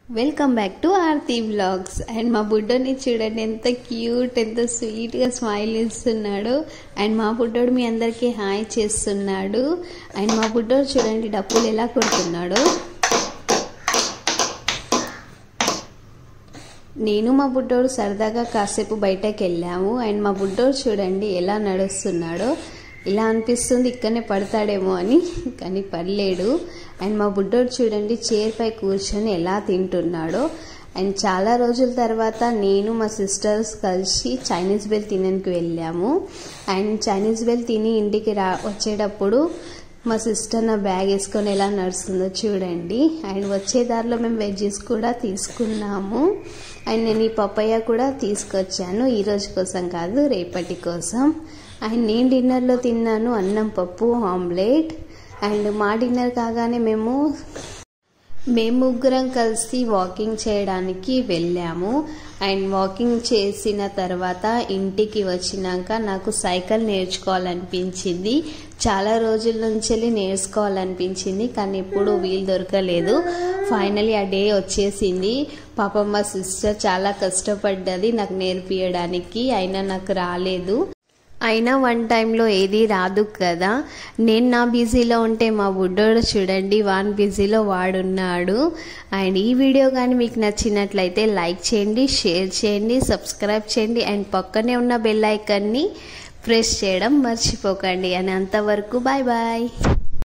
welcome back to Aarti vlogs and మా బుడ్డోని చూడండి ఎంత క్యూట్ ఎంత స్వీట్గా స్మైల్ ఇస్తున్నాడు అండ్ మా బుడ్డోడు మీ అందరికీ హాయ్ చేస్తున్నాడు అండ్ మా బుడ్డోడు చూడండి డప్పులు ఎలా కొడుతున్నాడు నేను మా బుడ్డోడు సరదాగా కాసేపు బయటకు వెళ్ళాము అండ్ మా బుడ్డోడు చూడండి ఎలా నడుస్తున్నాడో ఇలా అనిపిస్తుంది ఇక్కడనే పడతాడేమో అని కానీ పడలేడు అండ్ మా బుడ్డోడు చూడండి చైర్ పై కూర్చొని ఎలా తింటున్నాడో అండ్ చాలా రోజుల తర్వాత నేను మా సిస్టర్స్ కలిసి చైనీస్ బెల్ తినడానికి వెళ్ళాము అండ్ చైనీస్ బెల్ తిని ఇంటికి రా వచ్చేటప్పుడు మా సిస్టర్ నా బ్యాగ్ వేసుకొని ఎలా నడుస్తుందో చూడండి అండ్ వచ్చే దారిలో మేము వెజ్జెస్ కూడా తీసుకున్నాము అండ్ నేను ఈ పప్పయ్య కూడా తీసుకొచ్చాను ఈ రోజు కోసం కాదు రేపటి కోసం అండ్ నేను డిన్నర్లో తిన్నాను అన్నం పప్పు ఆమ్లెట్ అండ్ మా డిన్నర్ కాగానే మేము మేము ముగ్గురం కలిసి వాకింగ్ చేయడానికి వెళ్ళాము అండ్ వాకింగ్ చేసిన తర్వాత ఇంటికి వచ్చినాక నాకు సైకిల్ నేర్చుకోవాలనిపించింది చాలా రోజుల నుంచి నేర్చుకోవాలనిపించింది కానీ ఎప్పుడు వీలు దొరకలేదు ఫైనలీ ఆ డే వచ్చేసింది పాపం మా సిస్టర్ చాలా కష్టపడ్డది నాకు నేర్పియడానికి అయినా నాకు రాలేదు అయినా వన్ టైంలో ఏది రాదు కదా నేను నా బిజీలో ఉంటే మా బుడ్డోడు చూడండి వాన్ బిజీలో వాడున్నాడు అండ్ ఈ వీడియో కానీ మీకు నచ్చినట్లయితే లైక్ చేయండి షేర్ చేయండి సబ్స్క్రైబ్ చేయండి అండ్ పక్కనే ఉన్న బెల్ ఐకన్ని ప్రెస్ చేయడం మర్చిపోకండి అని అంతవరకు బాయ్ బాయ్